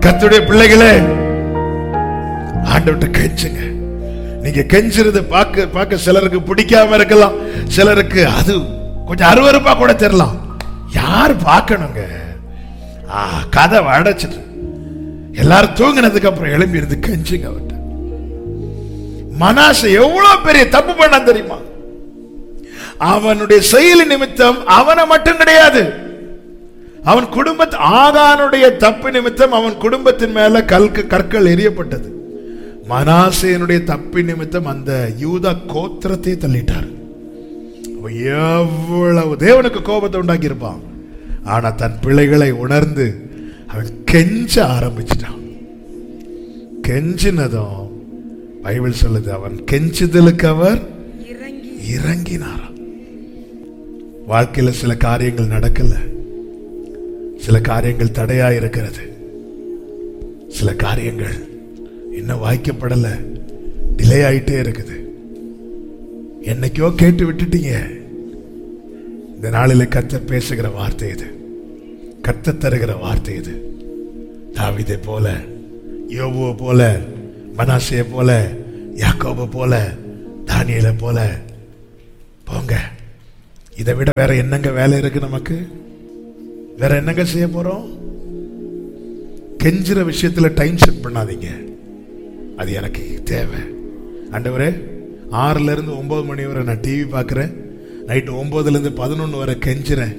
கத்துடைய பிள்ளைகளே ஆண்டவர்கிட்ட கெஞ்சுங்க நீங்க கெஞ்சுறது பார்க்க பார்க்க சிலருக்கு பிடிக்காம இருக்கலாம் சிலருக்கு அது கொஞ்சம் அருவருப்பா கூட தெரியலாம் யார் பார்க்கணுங்க ஆ கதை அடைச்சிட்டு எல்லாரும் தூங்கினதுக்கு அப்புறம் எழும்பி இருந்து கெஞ்சுங்க அவர்கிட்ட மனாசை எவ்வளவு பெரிய தப்பு பண்ணான் தெரியுமா அவனுடைய செயல் நிமித்தம் அவனை மட்டும் கிடையாது அவன் குடும்பத்து ஆகானுடைய தப்பு நிமித்தம் அவன் குடும்பத்தின் மேல கல்கு கற்கள் எரியப்பட்டது மனாசேனுடைய தப்பு நிமித்தம் அந்த யூதா கோத்திரத்தை தள்ளிட்டார் அவன் எவ்வளவு தேவனுக்கு கோபத்தை உண்டாக்கி இருப்பான் ஆனா தன் பிள்ளைகளை உணர்ந்து அவன் கெஞ்ச ஆரம்பிச்சிட்டான் கெஞ்சினதும் பைபிள் சொல்லுது அவன் கெஞ்சுதலுக்கு அவர் இறங்கி இறங்கினாராம் வாழ்க்கையில சில காரியங்கள் நடக்கல சில காரியங்கள் தடையா இருக்கிறது சில காரியங்கள் இன்னும் வாய்க்கப்படல டிலே ஆயிட்டே இருக்குது என்னைக்கோ கேட்டு விட்டுட்டீங்க இந்த நாளில கர்த்தர் பேசுகிற வார்த்தை இது கர்த்தர் தருகிற வார்த்தை இது தாவிதை போல யோபுவை போல மனாசையை போல யாக்கோபை போல தானியலை போல போங்க இதை விட வேற என்னங்க வேலை இருக்கு நமக்கு வேற என்னங்க செய்ய போறோம் கெஞ்சுற விஷயத்துல டைம் செட் பண்ணாதீங்க அது எனக்கு தேவை ஆண்டவரே ஆறுல இருந்து ஒன்பது மணி வரை நான் டிவி பார்க்கிறேன் நைட்டு ஒன்பதுல இருந்து பதினொன்று வரை கெஞ்சுறேன்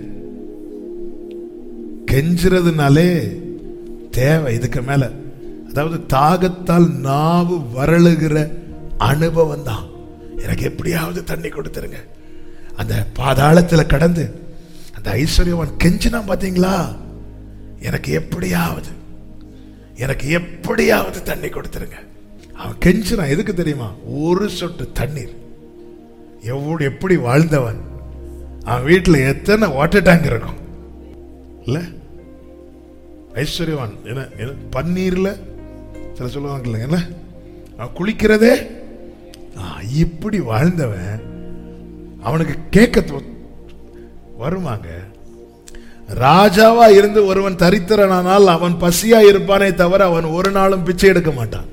கெஞ்சுறதுனாலே தேவை இதுக்கு மேல அதாவது தாகத்தால் நாவு வரழுகிற அனுபவம் தான் எனக்கு எப்படியாவது தண்ணி கொடுத்துருங்க அந்த பாதாளத்துல கடந்து அந்த ஐஸ்வர்யவான் கெஞ்சினா பாத்தீங்களா எனக்கு எப்படியாவது எனக்கு எப்படியாவது தண்ணி கொடுத்துருங்க அவன் கெஞ்சினான் எதுக்கு தெரியுமா ஒரு சொட்டு தண்ணீர் எவ்வளவு எப்படி வாழ்ந்தவன் அவன் வீட்டுல எத்தனை வாட்டர் டேங்க் இருக்கும் இல்ல ஐஸ்வர்யவான் என்ன என்ன பன்னீர்ல சில சொல்லுவாங்கல்ல என்ன அவன் குளிக்கிறதே ஆ, இப்படி வாழ்ந்தவன் அவனுக்கு கேட்க தோ- வருமாங்க ராஜாவா இருந்து ஒருவன் தரித்திரனானால் அவன் பசியா இருப்பானே தவிர அவன் ஒரு நாளும் பிச்சை எடுக்க மாட்டான்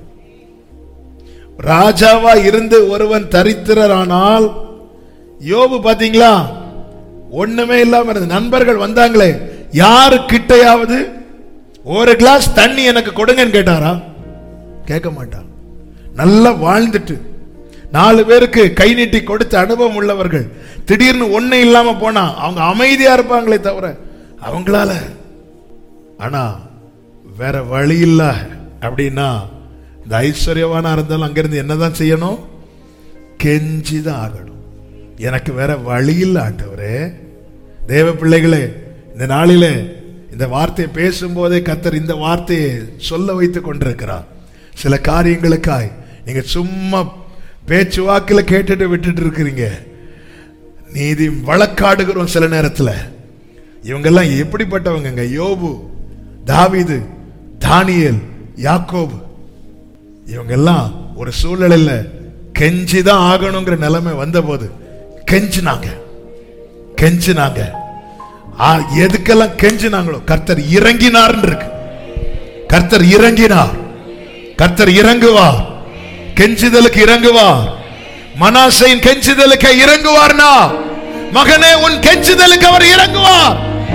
ராஜாவா இருந்து ஒருவன் தரித்திரனானால் யோபு பாத்தீங்களா ஒண்ணுமே இல்லாம இருந்தது நண்பர்கள் வந்தாங்களே யாரு கிட்டையாவது ஒரு கிளாஸ் தண்ணி எனக்கு கொடுங்கன்னு கேட்டாரா கேட்க மாட்டான் நல்லா வாழ்ந்துட்டு நாலு பேருக்கு கை நீட்டி கொடுத்த அனுபவம் உள்ளவர்கள் திடீர்னு ஒண்ணு இல்லாம போனா அவங்க அமைதியா இருப்பாங்களே தவிர அவங்களால ஆனா வேற வழி இல்ல அப்படின்னா இந்த ஐஸ்வர்யவானா இருந்தாலும் அங்கிருந்து என்னதான் செய்யணும் கெஞ்சிதான் ஆகணும் எனக்கு வேற வழி இல்ல ஆண்டவரே தேவ பிள்ளைகளே இந்த நாளிலே இந்த வார்த்தையை பேசும்போதே கத்தர் இந்த வார்த்தையை சொல்ல வைத்துக் கொண்டிருக்கிறார் சில காரியங்களுக்காய் நீங்க சும்மா பேச்சு வாக்கில் கேட்டுட்டு விட்டுட்டு இருக்கிறீங்க நீதி வழக்காடுகிறோம் சில நேரத்துல இவங்கெல்லாம் எப்படிப்பட்டவங்கங்க யோபு தாவீது தானியேல் யாக்கோபு இவங்கெல்லாம் ஒரு சூழ்நிலையில கெஞ்சிதான் ஆகணுங்கிற நிலைமை வந்தபோது கெஞ்சினாங்க கெஞ்சினாங்க ஆ, எதுக்கெல்லாம் கெஞ்சினாங்களோ கர்த்தர் இறங்கினார்னு இருக்கு கர்த்தர் இறங்கினார் கர்த்தர் இறங்குவார் கெஞ்சுதலுக்கு இறங்குவார் மனாசையின் கெஞ்சுதலுக்கு இறங்குவார்னா மகனே உன் கெஞ்சுதலுக்கு அவர் இறங்குவார்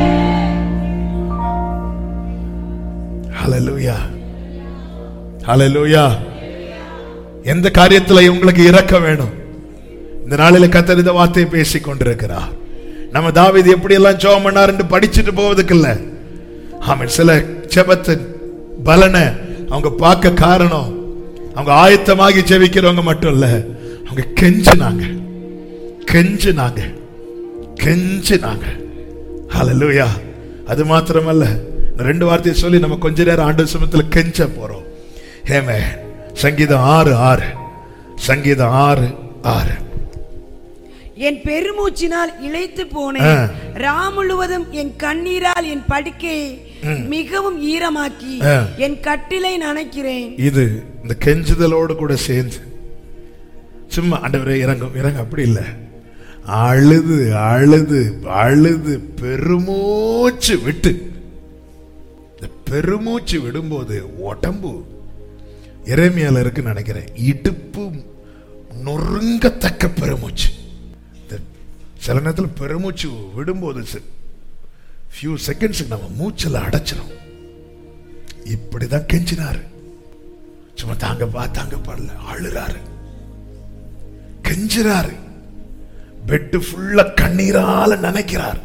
ஹalleluya ஹalleluya எந்த காரியத்துல உங்களுக்கு இறக்க வேணும் இந்த நாளில கத்தர் இந்த வார்த்தையை பேசிக் கொண்டிருக்கிறார் நம்ம தாவீது எப்படி எல்லாம் ஜெபம் பண்ணாருன்னு படிச்சுட்டு போவதுக்கு இல்ல ஆமென் சில ஜெபத்தின் பலனை அவங்க பார்க்க காரணம் அவங்க ஆயத்தமாகி ஜெபிக்கிறவங்க மட்டும் இல்ல அவங்க கெஞ்சினாங்க கெஞ்சினாங்க கெஞ்சினாங்க ஹalleluya அது மாத்திரமல்ல இந்த ரெண்டு வார்த்தையை சொல்லி நம்ம கொஞ்ச நேரம் ஆண்டு சமயத்துல கெஞ்ச போறோம் ஹேமே சங்கீதம் ஆறு ஆறு சங்கீதம் ஆறு ஆறு என் பெருமூச்சினால் இழைத்து போனேன் ஆ. ரா முழுவதும் என் கண்ணீரால் என் படுக்கையை மிகவும் ஈரமாக்கி ஆ. என் கட்டிலை நனைக்கிறேன் இது இந்த கெஞ்சுதலோடு கூட சேர்ந்து சும்மா ஆண்டவரே இறங்கும் இறங்க அப்படி இல்லை அழுது அழுது அழுது பெருமூச்சு விட்டு இந்த பெருமூச்சு விடும்போது உடம்பு இறைமையால இருக்குன்னு நினைக்கிறேன் இடுப்பு நொறுங்கத்தக்க பெருமூச்சு இந்த சில நேரத்தில் பெருமூச்சு விடும்போது ஃபியூ செகண்ட்ஸுக்கு நம்ம மூச்சில் அடைச்சிடும் இப்படிதான் கெஞ்சினாரு சும்மா தாங்க பா தாங்க பாடல அழுறாரு கெஞ்சுறாரு பெட்டு ஃபுல்லா கண்ணீரால நினைக்கிறார்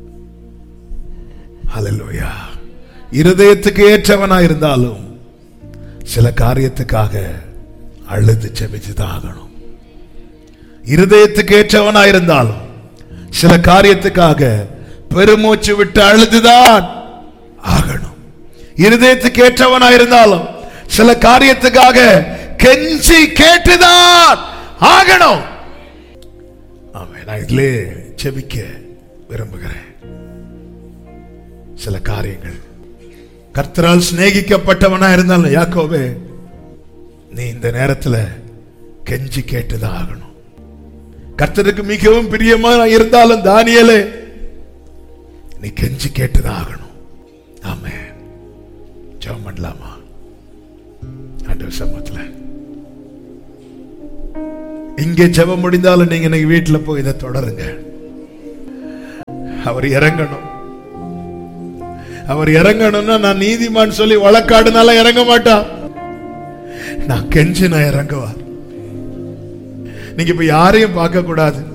ஹalleluya இருதயத்துக்கு ஏற்றவனா இருந்தாலும் சில காரியத்துக்காக அழுது செபிச்சுதான் ஆகணும் இருதயத்துக்கு ஏற்றவனா இருந்தாலும் சில காரியத்துக்காக பெருமூச்சு விட்டு அழுதுதான் ஆகணும் இருதயத்துக்கு ஏற்றவனா இருந்தாலும் சில காரியத்துக்காக கெஞ்சி கேட்டுதான் ஆகணும் ஆமென். நான் இதிலே செபிக்க விரும்புகிறேன் சில காரியங்கள் கர்த்தரால் சிநேகிக்கப்பட்டவனா இருந்தாலும் யாக்கோவே நீ இந்த நேரத்துல கெஞ்சி கேட்டுதான் ஆகணும் கர்த்தருக்கு மிகவும் பிரியமா இருந்தாலும் தானியலே நீ கெஞ்சி கேட்டுதான் ஆகணும் ஆமே ஜெபம் பண்ணலாமா ஆண்டவர் சமத்துல இங்கே ஜெபம் முடிந்தாலும் நீங்க இன்னைக்கு வீட்டுல போய் இதை தொடருங்க அவர் இறங்கணும் அவர் இறங்கணும்னா நான் நீதிமான் சொல்லி வழக்காடுனால இறங்க மாட்டான் நான் கெஞ்சி நான் இறங்குவார் நீங்க இப்ப யாரையும் பார்க்க கூடாது